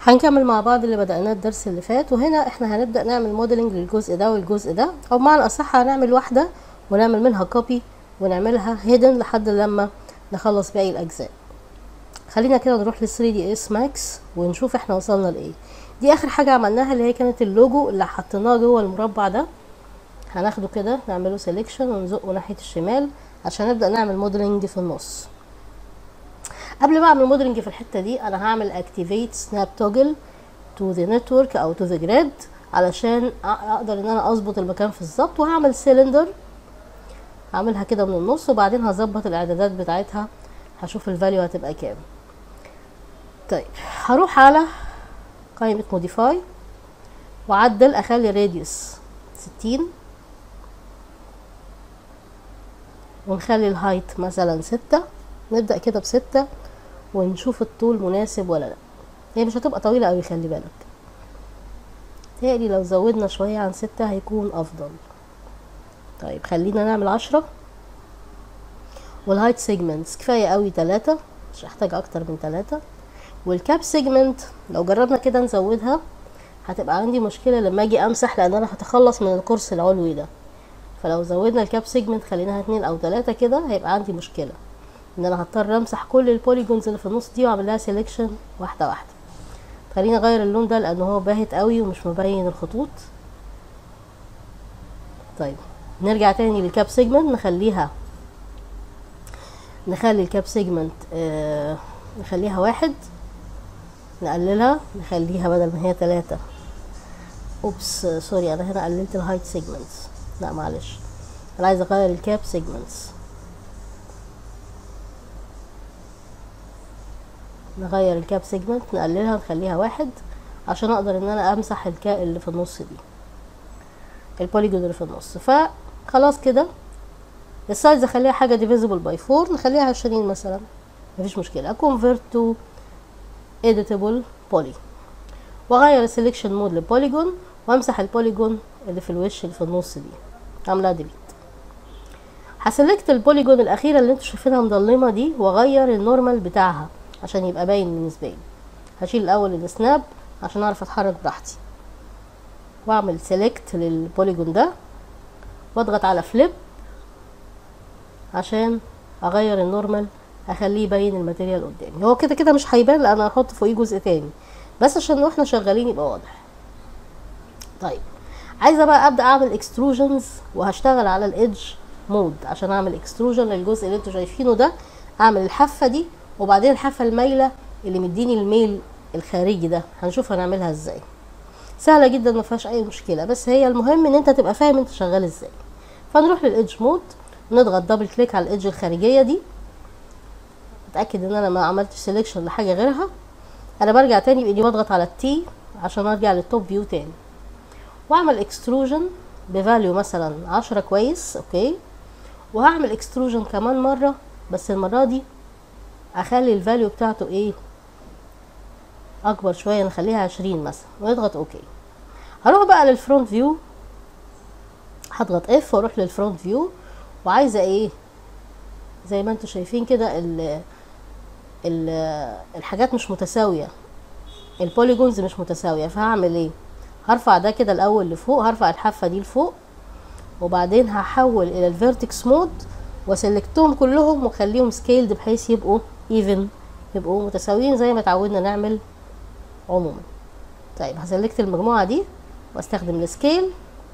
هنكمل مع بعض اللي بدأناه الدرس اللي فات وهنا احنا هنبدأ نعمل موديلنج للجزء ده والجزء ده او بمعنى اصح هنعمل واحدة ونعمل منها كوبي ونعملها هيدن لحد لما نخلص باقي الاجزاء خلينا كده نروح ل 3 دي اس ماكس ونشوف احنا وصلنا لايه دي اخر حاجة عملناها اللي هي كانت اللوجو اللي حطيناه جوه المربع ده هناخده كده نعمله سيلكشن ونزقه ناحية الشمال عشان نبدأ نعمل موديلنج في النص قبل ما اعمل موديلنج في الحته دي انا هعمل اكتيفيت سناب توجل تو ذا نتورك او تو ذا جريد علشان اقدر ان انا اظبط المكان في الظبط وهعمل سيلندر هعملها كده من النص وبعدين هظبط الاعدادات بتاعتها هشوف الفاليو هتبقى كام طيب هروح على قائمه موديفاي واعدل اخلي راديوس ستين ونخلي الهايت مثلا ستة نبدأ كده بستة ونشوف الطول مناسب ولا لا هي مش هتبقى طويلة اوي خلي بالك تهيألي لو زودنا شوية عن ستة هيكون افضل طيب خلينا نعمل عشرة والهايت سيجمنتس كفاية اوي تلاتة مش هحتاج اكتر من تلاتة والكاب سيجمنت لو جربنا كده نزودها هتبقى عندي مشكلة لما اجي امسح لان انا هتخلص من القرص العلوي ده فلو زودنا الكاب سيجمنت خليناها اتنين او تلاتة كده هيبقى عندي مشكلة ان انا هضطر امسح كل البوليجونز اللي في النص دي واعمل لها سيلكشن واحده واحده خلينا اغير اللون ده لان هو باهت قوي ومش مبين الخطوط طيب نرجع تاني للكاب سيجمنت نخليها نخلي الكاب سيجمنت آه نخليها واحد نقللها نخليها بدل ما هي تلاتة اوبس سوري انا هنا قللت الهايت سيجمنتس لا معلش انا عايزه اغير الكاب سيجمنتس نغير الكاب سيجمنت نقللها نخليها واحد عشان اقدر ان انا امسح الكا اللي في النص دي البوليجون اللي في النص فخلاص كده السايز اخليها حاجه ديفيزبل باي فور نخليها عشرين مثلا مفيش مشكله كونفرت تو editable poly واغير السلكشن مود للبوليجون وامسح البوليجون اللي في الوش اللي في النص دي اعملها ديليت هسلكت البوليجون الاخيره اللي انتوا شايفينها مضلمه دي واغير النورمال بتاعها عشان يبقى باين بالنسبه لي هشيل الاول السناب عشان اعرف اتحرك براحتي واعمل سيلكت للبوليجون ده واضغط على فليب عشان اغير النورمال اخليه يبين الماتيريال قدامي هو كده كده مش هيبان لان انا هحط فوقيه جزء تاني بس عشان واحنا شغالين يبقى واضح طيب عايزه بقى ابدا اعمل اكستروجنز وهشتغل على الايدج مود عشان اعمل اكستروجن للجزء اللي انتوا شايفينه ده اعمل الحافه دي وبعدين الحافه المايله اللي مديني الميل الخارجي ده هنشوف هنعملها ازاي سهله جدا ما فيهاش اي مشكله بس هي المهم ان انت تبقى فاهم انت شغال ازاي فنروح للايدج مود نضغط دبل كليك على الايدج الخارجيه دي اتاكد ان انا ما عملتش سيلكشن لحاجه غيرها انا برجع تاني بايدي بضغط على التي عشان ارجع للتوب فيو تاني واعمل اكستروجن بفاليو مثلا عشرة كويس اوكي وهعمل اكستروجن كمان مره بس المره دي اخلي الفاليو بتاعته ايه اكبر شويه نخليها عشرين مثلا ونضغط اوكي هروح بقى للفرونت فيو هضغط اف واروح للفرونت فيو وعايزه ايه زي ما انتم شايفين كده ال ال الحاجات مش متساويه البوليجونز مش متساويه فهعمل ايه هرفع ده كده الاول لفوق هرفع الحافه دي لفوق وبعدين هحول الى الفيرتكس مود وسلكتهم كلهم واخليهم سكيلد بحيث يبقوا ايفن يبقوا متساويين زي ما اتعودنا نعمل عموما طيب هسلكت المجموعه دي واستخدم السكيل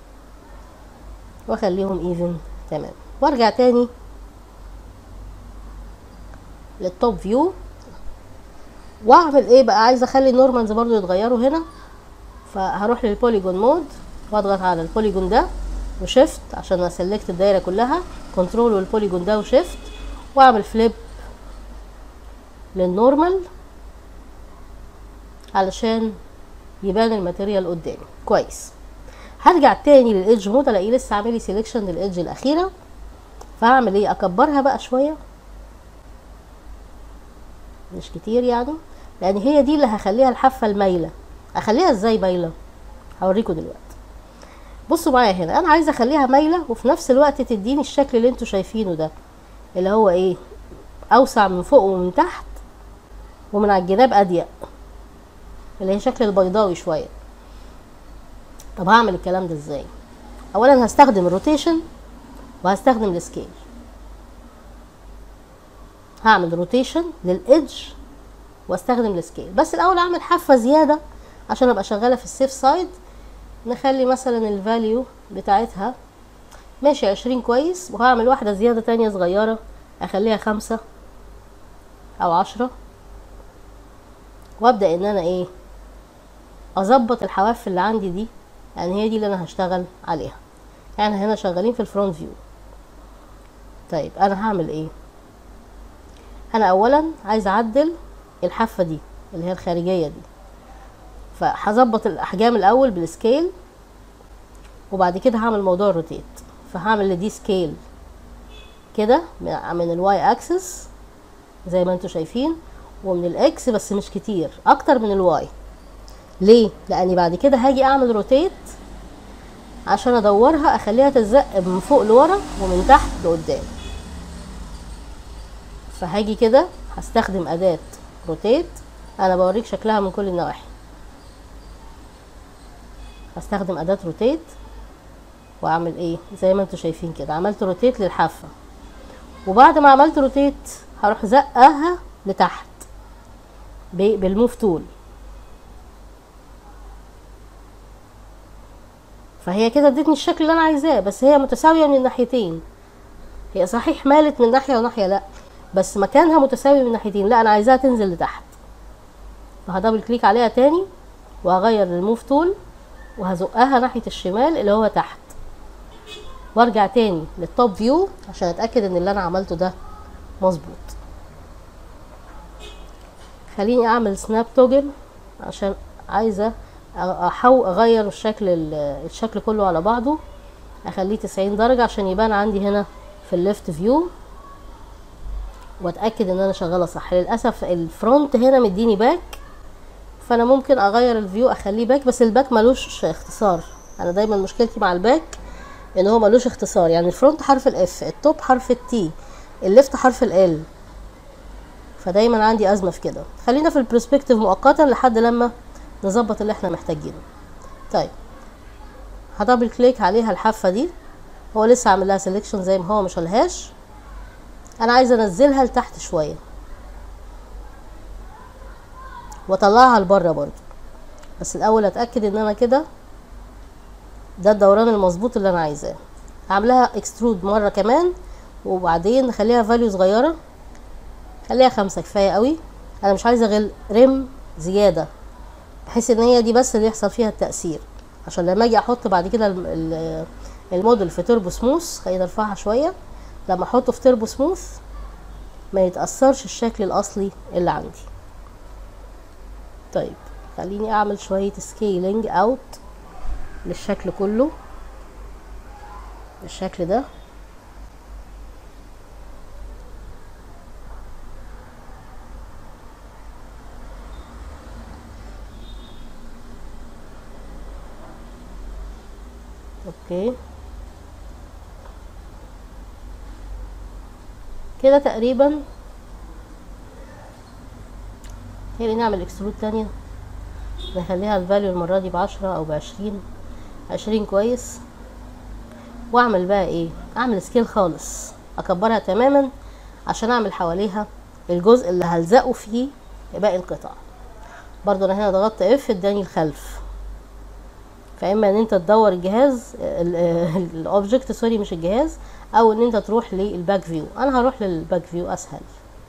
واخليهم ايفن تمام وارجع تاني للتوب فيو واعمل ايه بقى عايزه اخلي النورمالز برضو يتغيروا هنا فهروح للبوليجون مود واضغط على البوليجون ده وشيفت عشان اسلكت الدايره كلها كنترول والبوليجون ده وشيفت واعمل فليب للنورمال علشان يبان الماتيريال قدامي كويس هرجع تاني للايدج مود الاقيه لسه عامل سيلكشن للايدج الاخيره فهعمل ايه اكبرها بقى شويه مش كتير يعني لان هي دي اللي هخليها الحافه المايله اخليها ازاي مايله هوريكم دلوقتي بصوا معايا هنا انا عايزه اخليها مايله وفي نفس الوقت تديني الشكل اللي انتوا شايفينه ده اللي هو ايه اوسع من فوق ومن تحت ومن على الجناب اضيق اللي هي شكل البيضاوي شويه طب هعمل الكلام ده ازاي اولا هستخدم الروتيشن وهستخدم السكيل هعمل روتيشن للإدج واستخدم السكيل بس الاول اعمل حافه زياده عشان ابقى شغاله في السيف سايد نخلي مثلا الفاليو بتاعتها ماشي عشرين كويس وهعمل واحده زياده تانية صغيره اخليها خمسة او عشرة وابدا ان انا ايه اظبط الحواف اللي عندي دي يعني هي دي اللي انا هشتغل عليها يعني هنا شغالين في الفرونت فيو طيب انا هعمل ايه انا اولا عايز اعدل الحافه دي اللي هي الخارجيه دي فهظبط الاحجام الاول بالسكيل وبعد كده هعمل موضوع الروتيت فهعمل لدي سكيل كده من الواي اكسس زي ما انتم شايفين ومن الاكس بس مش كتير اكتر من الواي ليه لاني بعد كده هاجي اعمل روتيت عشان ادورها اخليها تزق من فوق لورا ومن تحت لقدام فهاجي كده هستخدم اداة روتيت انا بوريك شكلها من كل النواحي هستخدم اداة روتيت واعمل ايه زي ما انتم شايفين كده عملت روتيت للحافة وبعد ما عملت روتيت هروح زقها لتحت بالموف تول فهي كده ادتني الشكل اللي انا عايزاه بس هي متساويه من الناحيتين هي صحيح مالت من ناحيه وناحيه لا بس مكانها متساوي من ناحيتين لا انا عايزاها تنزل لتحت فهدبل كليك عليها تاني وهغير الموف تول وهزقها ناحيه الشمال اللي هو تحت وارجع تاني للتوب فيو عشان اتاكد ان اللي انا عملته ده مظبوط خليني اعمل سناب توجل عشان عايزه احاول اغير الشكل الشكل كله على بعضه اخليه تسعين درجة عشان يبان عندي هنا في الليفت فيو واتاكد ان انا شغاله صح للاسف الفرونت هنا مديني باك فانا ممكن اغير الفيو اخليه باك بس الباك ملوش اختصار انا دايما مشكلتي مع الباك ان هو ملوش اختصار يعني الفرونت حرف الاف التوب حرف التي الليفت حرف ال فدايما عندي ازمه في كده خلينا في البرسبكتيف مؤقتا لحد لما نظبط اللي احنا محتاجينه طيب هدبل كليك عليها الحافه دي هو لسه عامل لها سيلكشن زي ما هو مش لهاش انا عايزه انزلها لتحت شويه واطلعها لبره برضو بس الاول اتاكد ان انا كده ده الدوران المظبوط اللي انا عايزاه هعملها اكسترود مره كمان وبعدين نخليها فاليو صغيره خليها خمسة كفايه قوي انا مش عايزه غير رم زياده بحيث ان هي دي بس اللي يحصل فيها التاثير عشان لما اجي احط بعد كده الموديل في تربو سموث خلينا نرفعها شويه لما احطه في تربو سموث ما يتاثرش الشكل الاصلي اللي عندي طيب خليني اعمل شويه سكيلينج اوت للشكل كله بالشكل ده اوكي كده تقريبا هي نعمل اكسترود تانية نخليها الفاليو المرة دي بعشرة او بعشرين عشرين كويس واعمل بقى ايه اعمل سكيل خالص اكبرها تماما عشان اعمل حواليها الجزء اللي هلزقه فيه باقي القطع برضو انا هنا ضغطت اف اداني الخلف فاما ان انت تدور الجهاز الاوبجكت سوري مش الجهاز او ان انت تروح للباك فيو انا هروح للباك فيو اسهل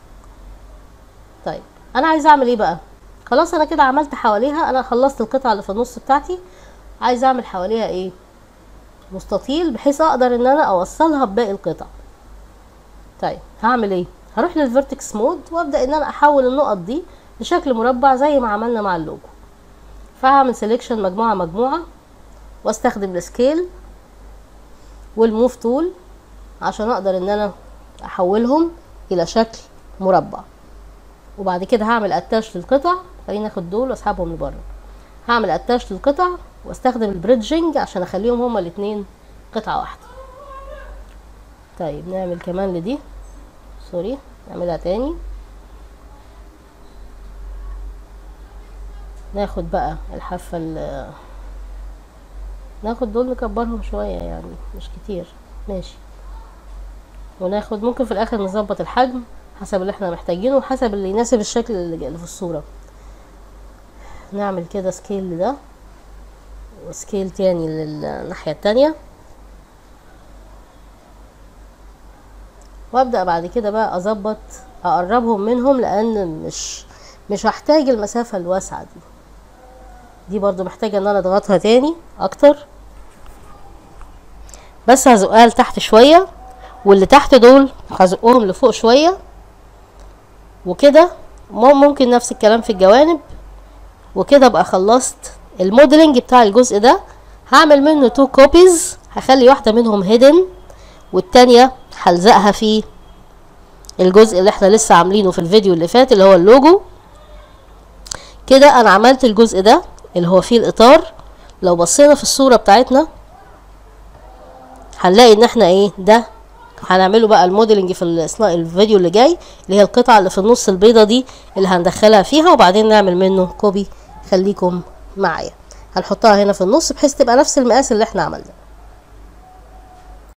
طيب انا عايزه اعمل ايه بقى خلاص انا كده عملت حواليها انا خلصت القطعه اللي في النص بتاعتي عايزه اعمل حواليها ايه مستطيل بحيث اقدر ان انا اوصلها بباقي القطع طيب هعمل ايه هروح للفيرتكس مود وابدا ان انا احول النقط دي لشكل مربع زي ما عملنا مع اللوجو فهعمل سيلكشن مجموعه مجموعه واستخدم السكيل والموف تول عشان اقدر ان انا احولهم الى شكل مربع وبعد كده هعمل اتاش للقطع خلينا ناخد دول واسحبهم لبره هعمل اتاش للقطع واستخدم البريدجنج عشان اخليهم هما الاتنين قطعه واحده طيب نعمل كمان لدي سوري نعملها تاني ناخد بقى الحافة ال ناخد دول نكبرهم شوية يعني مش كتير ماشي وناخد ممكن في الاخر نظبط الحجم حسب اللي احنا محتاجينه وحسب اللي يناسب الشكل اللي اللي في الصورة نعمل كده سكيل لده وسكيل تاني للناحية التانية وابدأ بعد كده بقى اظبط اقربهم منهم لان مش مش هحتاج المسافة الواسعة دي دي برضو محتاجة ان انا اضغطها تاني اكتر بس هزقها لتحت شوية واللي تحت دول هزقهم لفوق شوية وكده مم- ممكن نفس الكلام في الجوانب وكده ابقى خلصت الموديلنج بتاع الجزء ده هعمل منه تو كوبيز هخلي واحدة منهم هيدن والتانية هلزقها في الجزء اللي احنا لسه عاملينه في الفيديو اللي فات اللي هو اللوجو كده انا عملت الجزء ده اللي هو فيه الاطار لو بصينا في الصورة بتاعتنا هنلاقي ان احنا ايه ده هنعمله بقى الموديلنج في السلا- الفيديو اللي جاي اللي هي القطعة اللي في النص البيضة دي اللي هندخلها فيها وبعدين نعمل منه كوبي خليكم معايا هنحطها هنا في النص بحيث تبقى نفس المقاس اللي احنا عملناه